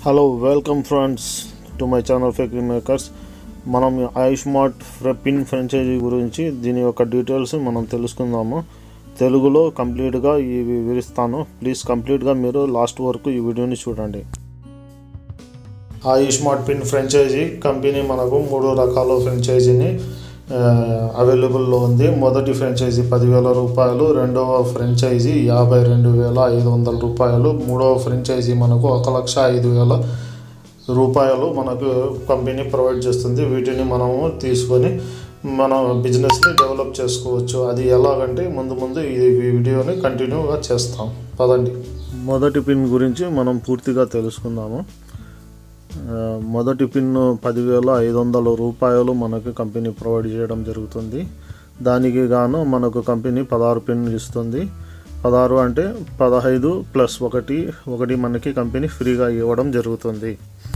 hello welcome friends to my channel factory makers మనం Ayush mart ఫ్ర- pin franchisee గురించి దీని యొక్క డీటెయిల్స్ మనం తెలుసుకుందాము తెలుగులో కంప్లీట్గా ఇవి వివరిస్తాను ప్లీజ్ కంప్లీట్గా మీరు లాస్ట్ వరకు ఈ వీడియోని చూడండి Ayush mart pin franchisee company మనకు మూడు రకాల ఫ్రాంచైజీని అవైలబుల్లో ఉంది మొదటి ఫ్రాంచైజీ పదివేల రూపాయలు రెండవ ఫ్రాంచైజీ యాభై రెండు వేల ఐదు వందల రూపాయలు మూడవ ఫ్రాంచైజీ మనకు ఒక లక్ష ఐదు వేల రూపాయలు మనకు కంపెనీ ప్రొవైడ్ చేస్తుంది వీటిని మనము తీసుకొని మన బిజినెస్ని డెవలప్ చేసుకోవచ్చు అది ఎలాగంటే ముందు ముందు ఈ వీడియోని కంటిన్యూగా చేస్తాం పదండి మొదటి పిన్ గురించి మనం పూర్తిగా తెలుసుకుందాము ఆ, మొదటి పిన్ పదివేల ఐదు వందల రూపాయలు మనకు కంపెనీ ప్రొవైడ్ చేయడం జరుగుతుంది దానికి గాను మనకు కంపెనీ పదహారు పిన్ ఇస్తుంది పదహారు అంటే పదహైదు ప్లస్ ఒకటి ఒకటి మనకి కంపెనీ ఫ్రీగా ఇవ్వడం జరుగుతుంది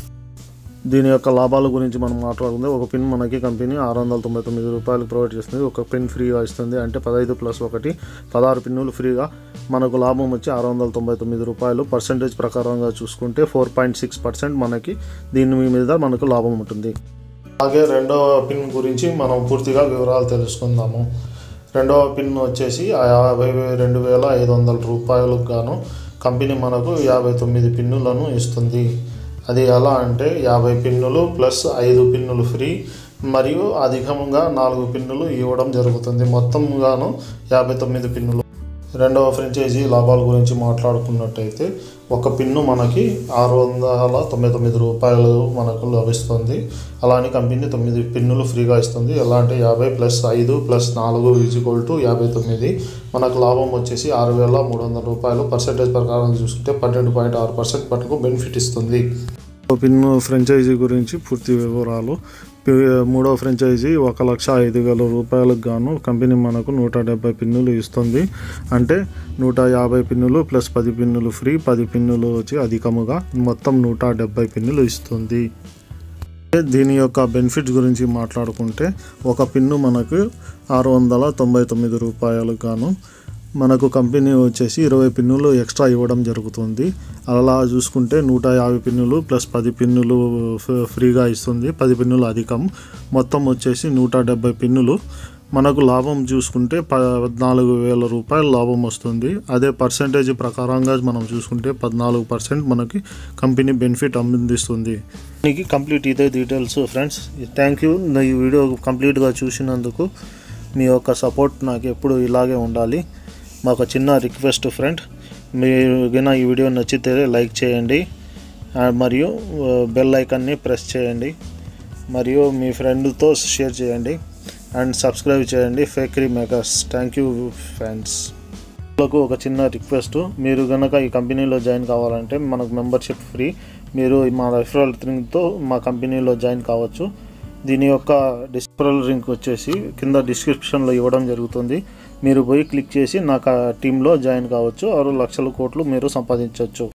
దీని యొక్క లాభాల గురించి మనం మాట్లాడుకుంటే ఒక పిన్ మనకి కంపెనీ ఆరు వందల తొంభై తొమ్మిది రూపాయలు ప్రొవైడ్ చేస్తుంది ఒక పిన్ ఫ్రీగా ఇస్తుంది అంటే పదహైదు ప్లస్ ఒకటి పదహారు పిన్నులు ఫ్రీగా మనకు లాభం వచ్చి ఆరు వందల తొంభై తొమ్మిది రూపాయలు పర్సంటేజ్ ప్రకారంగా చూసుకుంటే ఫోర్ పాయింట్ సిక్స్ పర్సెంట్ మనకి దీని మీద మనకు లాభం ఉంటుంది అలాగే రెండవ పిన్ గురించి మనం పూర్తిగా వివరాలు తెలుసుకుందాము రెండవ పిన్ వచ్చేసి ఆ యాభై రెండు వేల ఐదు వందల రూపాయలకు గాను కంపెనీ మనకు యాభై తొమ్మిది పిన్నులను ఇస్తుంది అది ఎలా అంటే యాభై పిన్నులు ప్లస్ ఐదు పిన్నులు ఫ్రీ మరియు అధికంగా నాలుగు పిన్నులు ఇవ్వడం జరుగుతుంది మొత్తంగాను యాభై తొమ్మిది పిన్నులు రెండవ ఫ్రాంచైజీ లాభాల గురించి మాట్లాడుకున్నట్టయితే ఒక పిన్ను మనకి ఆరు వందల తొంభై తొమ్మిది రూపాయలు మనకు లభిస్తుంది అలానే కంపెనీ తొమ్మిది పిన్నులు ఫ్రీగా ఇస్తుంది ఎలా అంటే యాభై ప్లస్ ఐదు ప్లస్ నాలుగు ఈజ్వల్ టు యాభై తొమ్మిది మనకు లాభం వచ్చేసి ఆరు వేల మూడు వందల రూపాయలు పర్సెంటేజ్ ప్రకారం చూసుకుంటే పన్నెండు పాయింట్ ఆరు పర్సెంట్ మటుకు బెనిఫిట్ ఇస్తుంది పిన్ ఫ్రాంచైజీ గురించి పూర్తి వివరాలు పి- మూడో ఫ్రాంచైజీ ఒక లక్ష ఐదు వేల రూపాయలకు గాను కంపెనీ మనకు నూట డెబ్బై పిన్నులు ఇస్తుంది అంటే నూట యాభై పిన్నులు ప్లస్ పది పిన్నులు ఫ్రీ పది పిన్నులు వచ్చి అధికముగా మొత్తం నూట డెబ్బై పిన్నులు ఇస్తుంది దీని యొక్క బెనిఫిట్స్ గురించి మాట్లాడుకుంటే ఒక పిన్ను మనకు ఆరు వందల తొంభై తొమ్మిది రూపాయలకు గాను మనకు కంపెనీ వచ్చేసి ఇరవై పిన్నులు ఎక్స్ట్రా ఇవ్వడం జరుగుతుంది అలా చూసుకుంటే నూట యాభై పిన్నులు ప్లస్ పది పిన్నులు ఫ్- ఫ్రీగా ఇస్తుంది పది పిన్నులు అధికం మొత్తం వచ్చేసి నూట డెబ్బై పిన్నులు మనకు లాభం చూసుకుంటే పద్నాలుగు వేల రూపాయల లాభం వస్తుంది అదే పర్సంటేజ్ ప్రకారంగా మనం చూసుకుంటే పద్నాలుగు పర్సెంట్ మనకి కంపెనీ బెనిఫిట్ అందిస్తుంది దీనికి కంప్లీట్ ఇదే డీటెయిల్స్ ఫ్రెండ్స్ థ్యాంక్ యూ ఈ వీడియో కంప్లీట్గా చూసినందుకు మీ యొక్క సపోర్ట్ నాకు ఎప్పుడు ఇలాగే ఉండాలి మాకు చిన్న రిక్వెస్ట్ ఫ్రెండ్ మీరు గిన ఈ వీడియో నచ్చితే లైక్ చేయండి ఆ, మరియు ఆ, బెల్ ఐకాన్ని ప్రెస్ చేయండి మరియు మీ ఫ్రెండ్తో షేర్ చేయండి అండ్ సబ్స్క్రైబ్ చేయండి factory makers thank you friends వాళ్ళకు ఒక చిన్న రిక్వెస్ట్ మీరు కనుక ఈ కంపెనీలో జాయిన్ కావాలంటే మనకు మెంబర్షిప్ ఫ్రీ మీరు మా రెఫరల్ లింక్తో మా కంపెనీలో జాయిన్ కావచ్చు దీని యొక్క డిస్ఫరల్ లింక్ వచ్చేసి కింద డిస్క్రిప్షన్లో ఇవ్వడం జరుగుతుంది మీరు పోయి క్లిక్ చేసి నాకు ఆ టీంలో జాయిన్ కావచ్చు ఆరు లక్షల కోట్లు మీరు సంపాదించవచ్చు